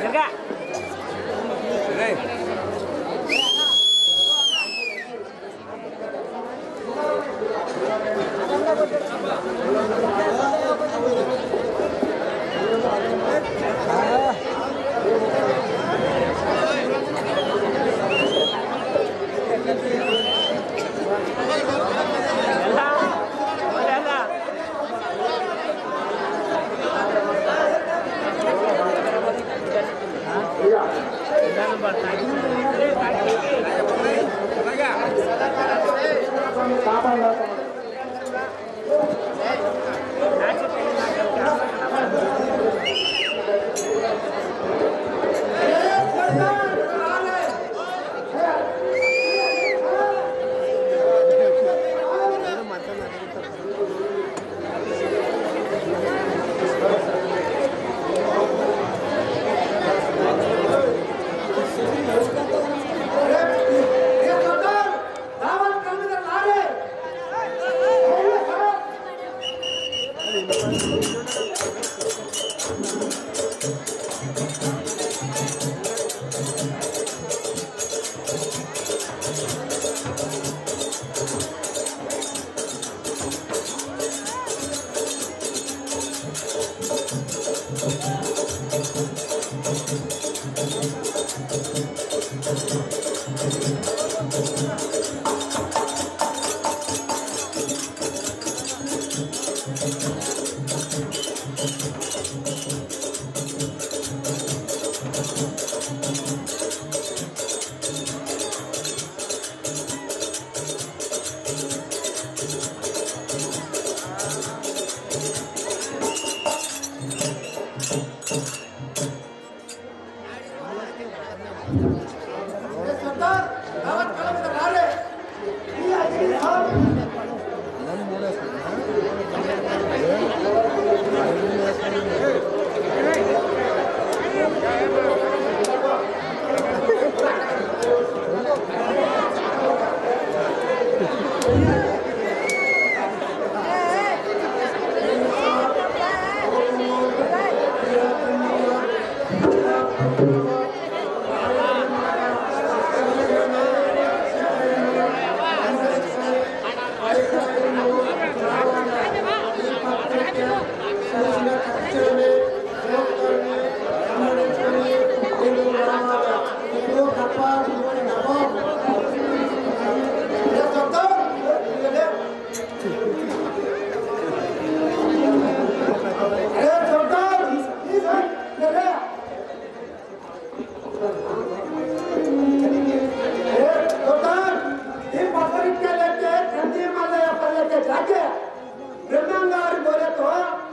ब्रह्मांगार बोले तो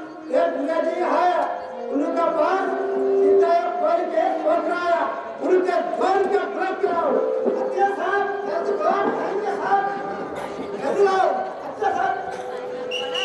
एक भैया जी है उनका पास सीता एक खोल के सोच रहा है उनके ध्वन के ब्लॉक कराओ अच्छे साहब अच्छे साहब अच्छे साहब जल्दी लाओ अच्छे साहब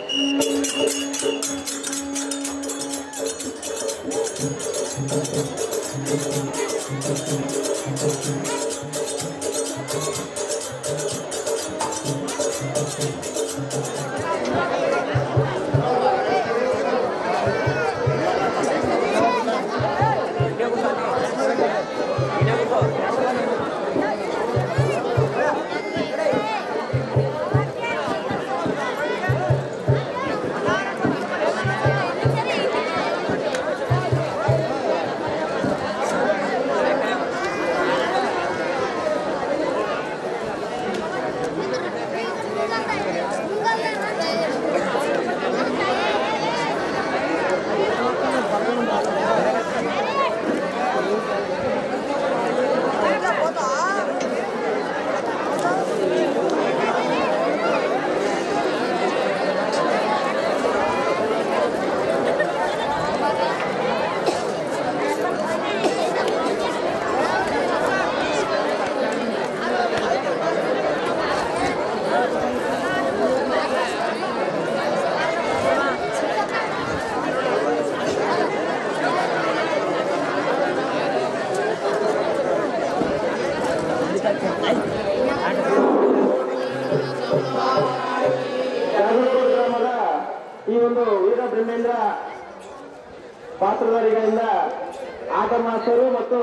ಜಾಗರೂಕ ಗ್ರಾಮದ ಈ ಒಂದು ವೀರ ಬ್ರಹ್ಮೇಂದ್ರ ಪಾತ್ರಧಾರಿಗಳಿಂದ ಆಟ ಶಂಕರ್ ಮಾಸ್ತರು ಮತ್ತು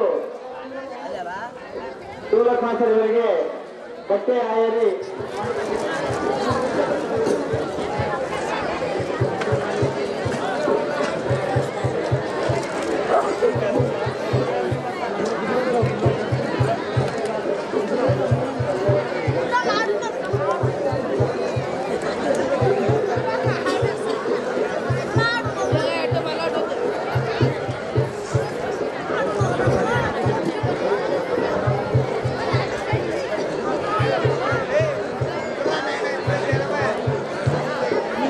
ಸೂರತ್ ಮಾಸ್ತರ್ ಇವರಿಗೆ ಬಟ್ಟೆ ಹಾಯರಿ Hey!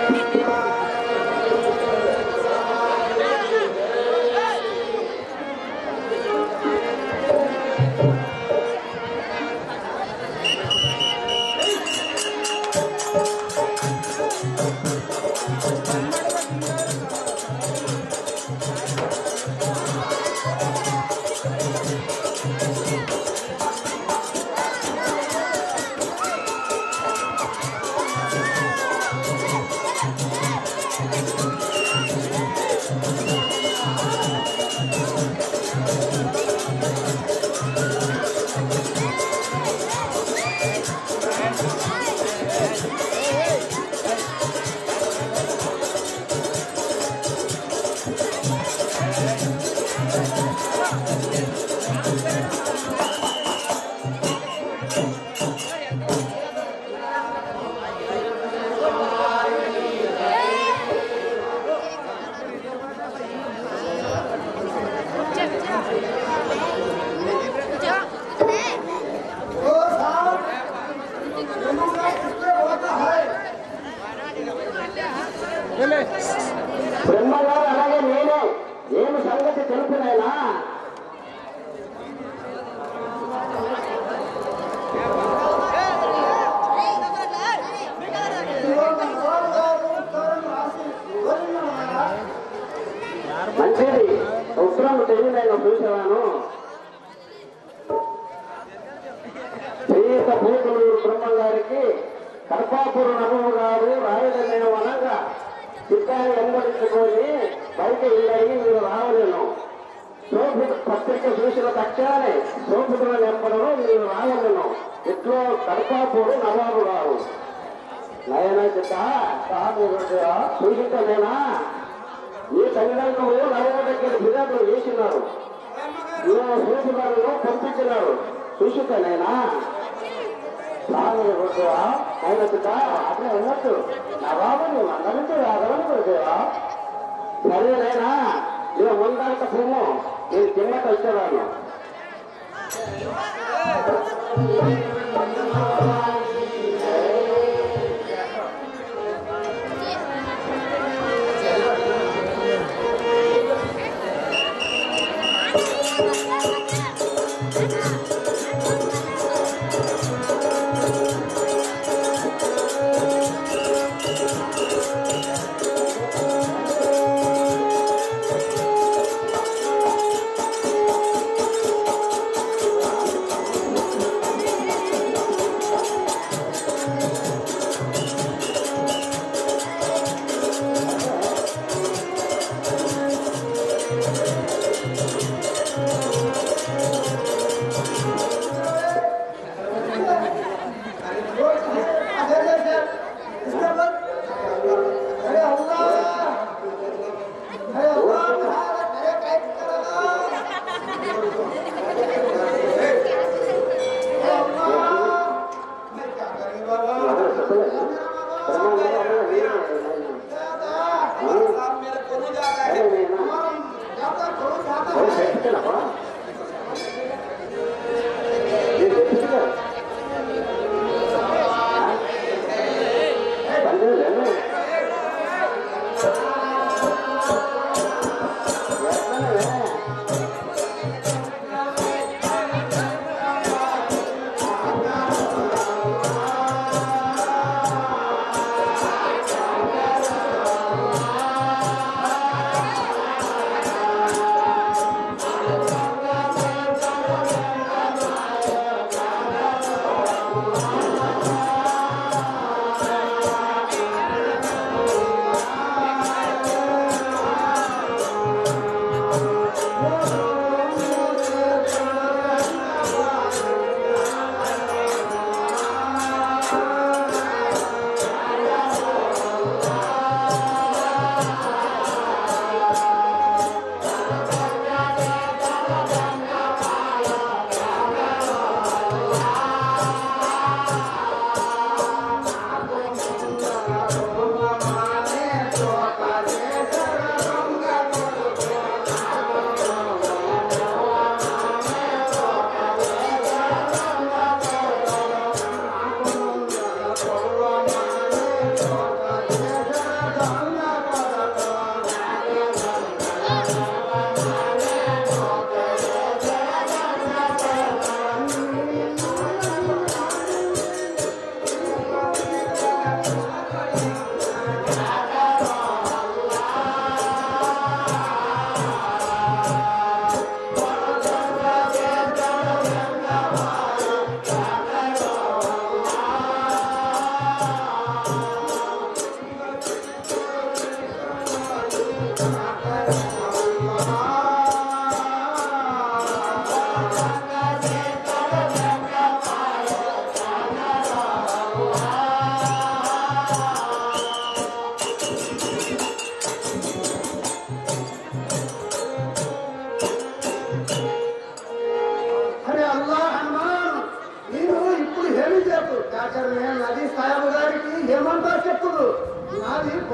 ओ साहब उनका किससे होता है బ్రహ్మగారు అలాగే నేనే ఏమి సంగతి తెలుపునైనా ఇవాళ గోదావరి ఉత్తరం రాసి వదిలినారా? మంచిది ఉత్తరం తెలివి నేను చూసేవాను శ్రీత భూతులు బ్రహ్మం గారికి కర్పాపుర నమము గారు రాయడమేమో అనగా చిత్తాన్ని వెంబడించుకొని బయట ఇల్లడిగి మీరు రావలేను శోభిత పత్రిక చూసిన తక్షణమే శోభితుల నెంపడను మీరు రావలేను ఇట్లో కర్పాపూరు నవాబు గారు నయన చిత్త సూచితమేనా ఈ తల్లిదండ్రులు నలభై దగ్గర ఫిర్యాదులు వేసినారు నేను సూచికలను పంపించినారు సూచితనేనా స్వామి కొడుకువా ఆయన చిత్త అట్లా ఉన్నట్టు నా బాబు నువ్వు అందరించి రాగలను కొడుకువా సరేనైనా నేను ముందంత పువ్వు నేను కిందకి వచ్చేవాను Thank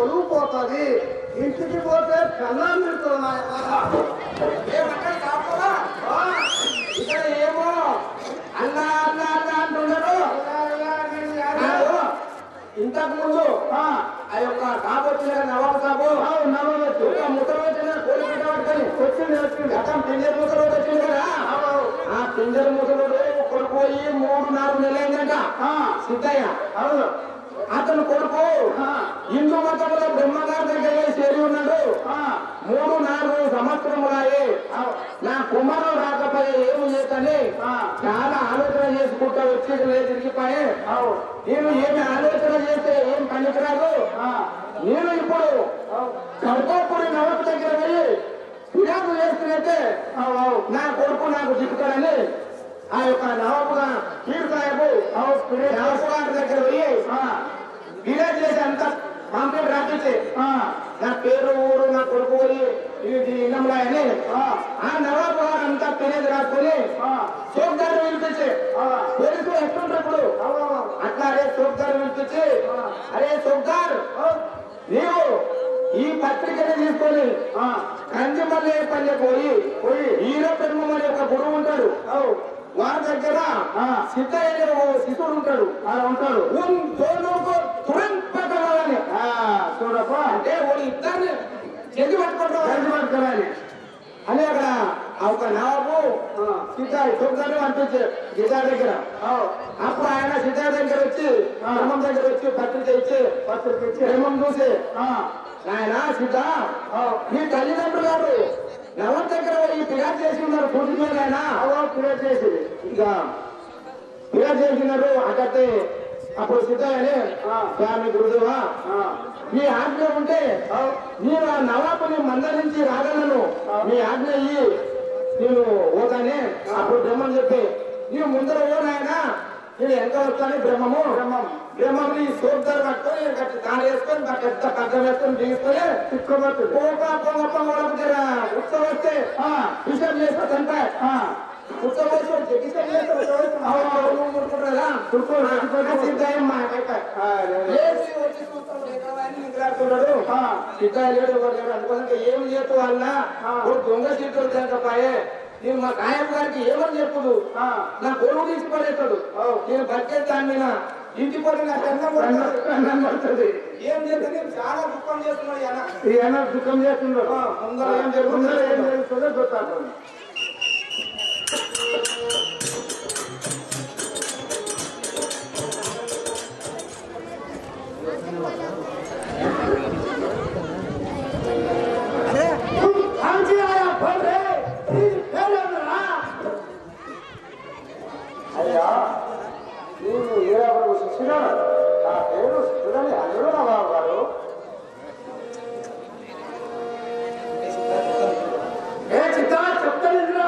పరువు పోతుంది ఇంటికి పోతే కళ్ళం పెడుతున్నాయి ఏమంటారు కాపురా? ఇక్కడ ఏమో అన్న అన్న అన్న అంటున్నారు కాదు. ఇంతకు ముందు ఆ యొక్క కాపు వచ్చిన నవాబు సాబు ఒక ముద్ర వచ్చిన కోడి పెట్ట పట్టుకొని వచ్చింది వచ్చింది గతం పింజర్ ముసలోడు వచ్చింది కదా ఆ పింజర్ ముసలోడు కొడుకు పోయి మూడు నాలుగు నెలలైందంట సిద్ధయ్య అవును అతను కొడుకు హిందూ మతంలో బ్రహ్మగారి దగ్గర చేరి ఉన్నాడు మూడు నాలుగు సంవత్సరములాయి నా కుమారుడు రాకపోయే ఏమి చేతని చాలా ఆలోచన చేసుకుంటా వచ్చి లేదు తిరిగిపోయే నేను ఏమి ఆలోచన చేస్తే ఏం పనికిరాదు నేను ఇప్పుడు కడపపురి నవకు దగ్గర పోయి ఫిర్యాదు చేస్తున్నట్టే నా కొడుకు నాకు చిక్కుతాడని ఆ యొక్క నవాబుగా పీరు సాహెబు నవాబు గారి దగ్గర పోయి ఫిర్యాదు చేసి అంతా కంప్లీట్ రాపించి నా పేరు ఊరు నా కొడుకు పోయి ఇది ఇన్నంలా అని ఆ నవాబు గారు అంతా ఫిర్యాదు రాసుకొని సోగ్దారు పిలిపించి పోలీసులు ఎట్లుంటప్పుడు అట్లా అరే సోగ్దారు పిలిపించి అరే సోగ్దార్ నీవు ఈ పత్రికని తీసుకొని కంచిమల్లే పల్లె పోయి పోయి హీరో పెరుమని ఒక గురువు ఉంటాడు వారి దగ్గర సిద్ధయ్య అనే ఓ శిశుడు ఉంటాడు అలా ఉంటాడు ఉన్ దోనోకు తురంత్ పకడాలని చూడప్ప అంటే వాళ్ళు ఇద్దరిని చెంది పట్టుకుంటారు చెంది పట్టుకోవాలి అని అక్కడ ఆ ఒక నవాబు సిద్ధార్థ చూద్దాన్ని అనిపించారు గిటార్ దగ్గర అప్పుడు ఆయన సిద్ధార్థ దగ్గర వచ్చి బ్రహ్మం దగ్గర వచ్చి పత్రిక ఇచ్చి పత్రిక ఇచ్చి బ్రహ్మం చూసి ఆయన సిద్ధ మీ తల్లిదండ్రులు గారు నవం దగ్గర ఈ ఫిర్యాదు చేసి ఉన్నారు పూర్తి మీద ఆయన ఫిర్యాదు చేసి ఇక ఫిర్యాదు చేసినారు అక్కడే అప్పుడు సిద్ధయ్యని స్వామి గురుదేవా మీ ఆజ్ఞ ఉంటే నేను ఆ నవాబుని మందరించి రాగలను మీ ఆజ్ఞ ఇయ్యి నేను పోతానే అప్పుడు బ్రహ్మం చెప్పి నీవు ముందర ఓ నాయనా నేను ఎంత వస్తాను బ్రహ్మము బ్రహ్మం బ్రహ్మని సోద్దారు పట్టుకొని గట్టి కాలు వేసుకొని గట్టి ఎంత కథ వేసుకొని బిగిస్తూనే తిట్టుకోబట్టు పోక పొంగ పొంగలకు జర ఉత్సవం వస్తే విషయం చేస్తా చంపా ఉత్సవం వచ్చి కిషన్ చేస్తే సిద్ధాయం మా లేచి వచ్చి చూస్తాడు ఎక్కడ అని నిద్రాడుతున్నాడు సిద్ధాయి లేడు ఎవరు లేడు అనుకోసం ఏమి చేస్తూ వల్ల దొంగ సీట్లు తినకపోయే నేను మా కాయం గారికి ఏమని చెప్పుదు నా కొడుకు తీసి పడేస్తాడు నేను బతికే దాని మీద ఇంటి పడి నా కన్నం పడుతుంది ఏం చేస్తే నేను చాలా దుఃఖం చేస్తున్నాడు ఈయన. ఈయన దుఃఖం చేస్తున్నాడు ముందర ఏం ముందర ఏం జరుగుతుందో జరుగుతుందో గుర్తాడు అయ్యా నీవు ఏ ఎవరు శిష్యుడు నా పేరు శిష్యుడని అల్లుడు నా బాబు గారు ఏ చిత్తా చెప్తాను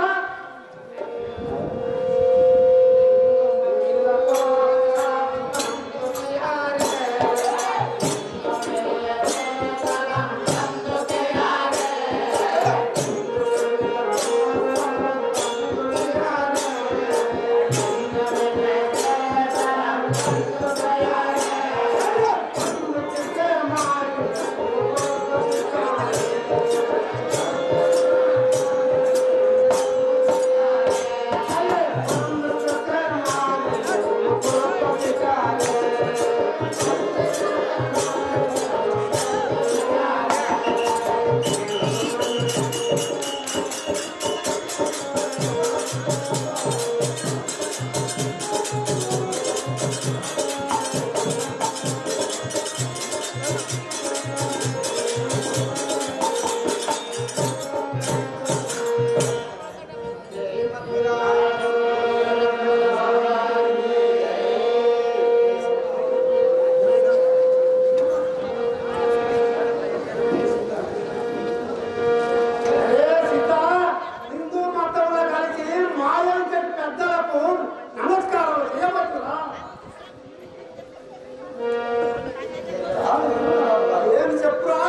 ఏ సీత, హిందూ మతంలో కలిసి మాయం చెప్పి పెద్దలకు నమస్కారం చేయవచ్చురా ఏం చెప్పురా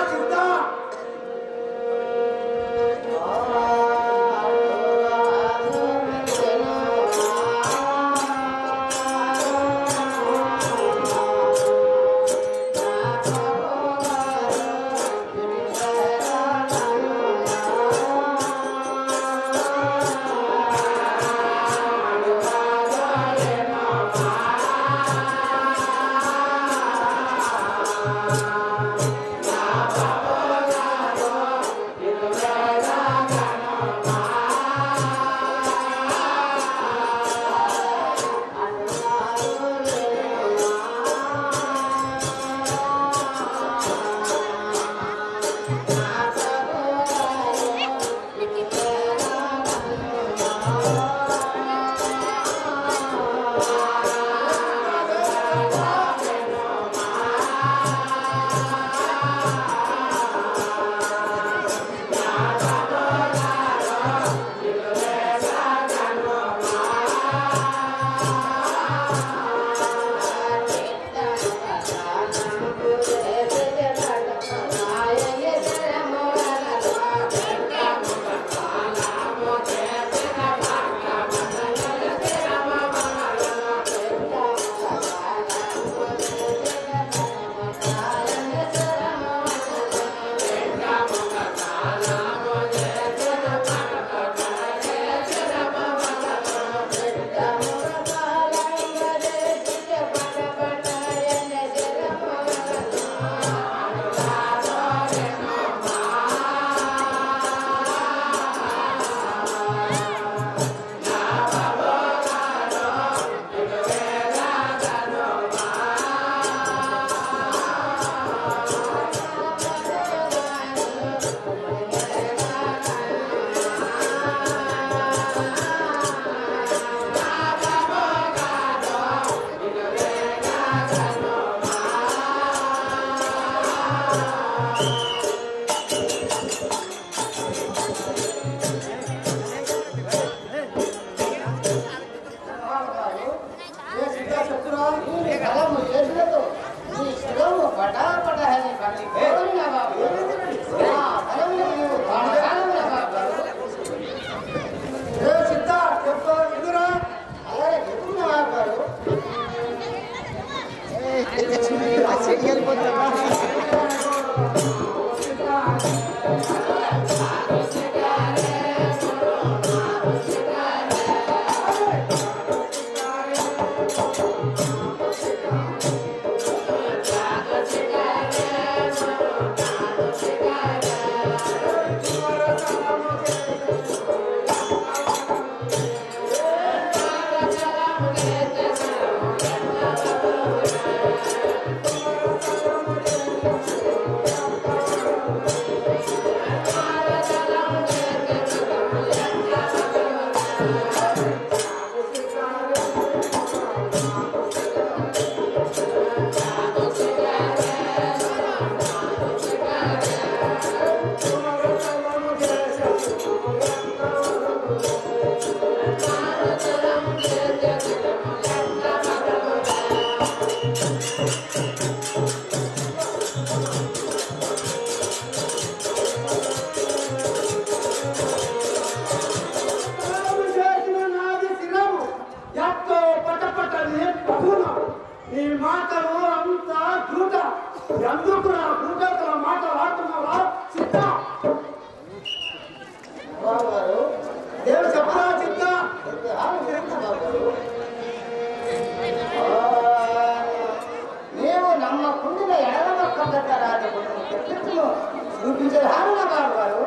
చూపించే హారణ కాదు వారు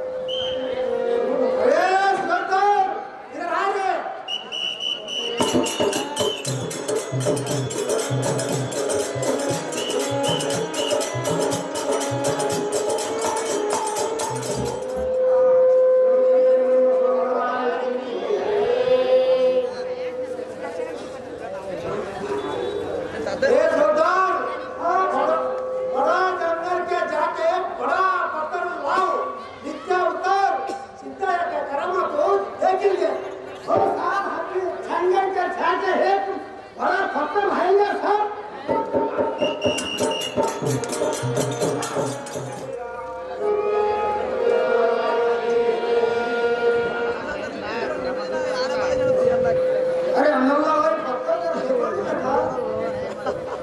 ఏ సుదర్శన్, ఇది రాదే ए सरदार हाँ, बड़ा बड़ा जंगल के जाके बड़ा पत्थर लाओ नीचे उतर सीधा एक करम को देखेंगे और साथ हाथी जंगल के जाके एक बड़ा पत्थर भाएंगे सब अरे अन्नूला भाई पत्थर का देखो देखा